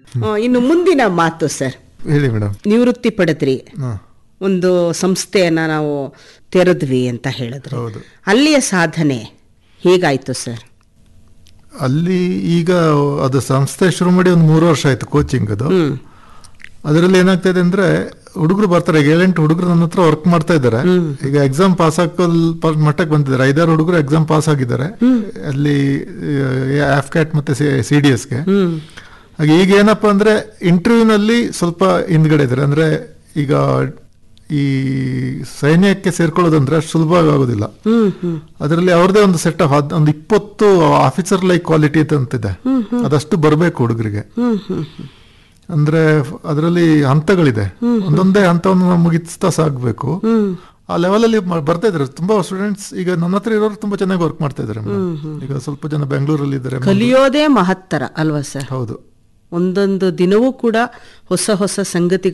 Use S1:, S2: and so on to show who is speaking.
S1: ಆ, ಇನ್ನು ಮುಂದಿನ ಮಾತು ಸರ್
S2: ಹೇಳಿ ಮೇಡಮ್
S1: ನಿವೃತ್ತಿ ಪಡೆದ್ರಿ
S2: ಹಾ
S1: ಒಂದು ಸಂಸ್ಥೆಯನ್ನ ನಾವು ತೆರೆದ್ವಿ ಅಂತ ಹೇಳಿದ್ರಿ
S2: ಹೌದು
S1: ಅಲ್ಲಿಯ ಸಾಧನೆ ಹೇಗಾಯ್ತು ಸರ್
S2: ಅಲ್ಲಿ ಈಗ ಅದು ಸಂಸ್ಥೆ ಶುರು ಮಾಡಿ ಒಂದು ಮೂರು ವರ್ಷ ಆಯ್ತು ಕೋಚಿಂಗ್ ಅದು
S1: ಹ್ಮ್
S2: ಅದರಲ್ಲಿ ಏನಾಗ್ತಾ ಇದೆ ಅಂದ್ರೆ ಹುಡುಗರು ಬರ್ತಾರೆ ಈಗ ಏಳೆಂಟು ಹುಡುಗರು ನನ್ನ ಹತ್ರ ವರ್ಕ್ ಮಾಡ್ತಾ ಇದ್ದಾರೆ ಈಗ ಎಕ್ಸಾಮ್ ಪಾಸ್ ಹಾಕೋಲ್ ಮಟ್ಟಕ್ಕೆ ಬಂದಿದ್ದಾರೆ ಐದಾರು ಹುಡುಗರು ಎಕ್ಸಾಮ್ ಪಾಸ್ ಆಗಿದ್ದಾರೆ ಅಲ್ಲಿ ಕ್ಯಾಟ್ ಮತ್ತೆ ಸಿ ಡಿ ಎಸ್ಗೆ
S1: ಹ್ಮ್
S2: ಹಾಗೆ ಈಗ ಏನಪ್ಪಾ ಅಂದ್ರೆ ಇಂಟರ್ವ್ಯೂನಲ್ಲಿ ಸ್ವಲ್ಪ ಹಿಂದ್ಗಡೆ ಇದ್ದಾರೆ ಅಂದ್ರೆ ಈಗ ಈ ಸೈನ್ಯಕ್ಕೆ ಸೇರ್ಕೊಳ್ಳೋದಂದ್ರೆ ಅಷ್ಟು ಸುಲಭವಾಗಿ ಆಗೋದಿಲ್ಲ
S1: ಹ್ಮ್ ಹ್ಮ್
S2: ಅದರಲ್ಲಿ ಅವ್ರದೇ ಒಂದು ಸೆಟ್ ಆಫ್ ಒಂದು ಇಪ್ಪತ್ತು ಆಫೀಸರ್ ಲೈಕ್ ಕ್ವಾಲಿಟಿ ಅಂತಿದೆ ಅದಷ್ಟು ಬರಬೇಕು ಹುಡುಗರಿಗೆ
S1: ಹ್ಮ್ ಹ್ಮ್ ಹ್ಮ್
S2: ಅಂದ್ರೆ ಅದರಲ್ಲಿ ಹಂತಗಳಿದೆ ಒಂದೊಂದೇ ಹಂತವನ್ನು ನಾವು ಮುಗಿಸ್ತಾ ಸಾಗಬೇಕು
S1: ಹ್ಮ್
S2: ಆ ಲೆವೆಲಲ್ಲಿ ಬರ್ತಾ ಇದ್ದಾರೆ ತುಂಬಾ ಸ್ಟೂಡೆಂಟ್ಸ್ ಈಗ ನನ್ನ ಹತ್ರ ಇರೋರು ತುಂಬಾ ಚೆನ್ನಾಗಿ ವರ್ಕ್ ಮಾಡ್ತಾ ಇದ್ದಾರೆ ಮೇಡಮ್. ಈಗ ಸ್ವಲ್ಪ ಜನ ಬೆಂಗಳೂರಲ್ಲಿ ಇದ್ದಾರೆ
S1: ಕಲಿಯೋದೇ ಮಹತ್ತರ ಅಲ್ವಾ ಸರ್
S2: ಹೌದು
S1: ಒಂದೊಂದು ದಿನವೂ ಕೂಡ ಹೊಸ ಹೊಸ ಸಂಗತಿ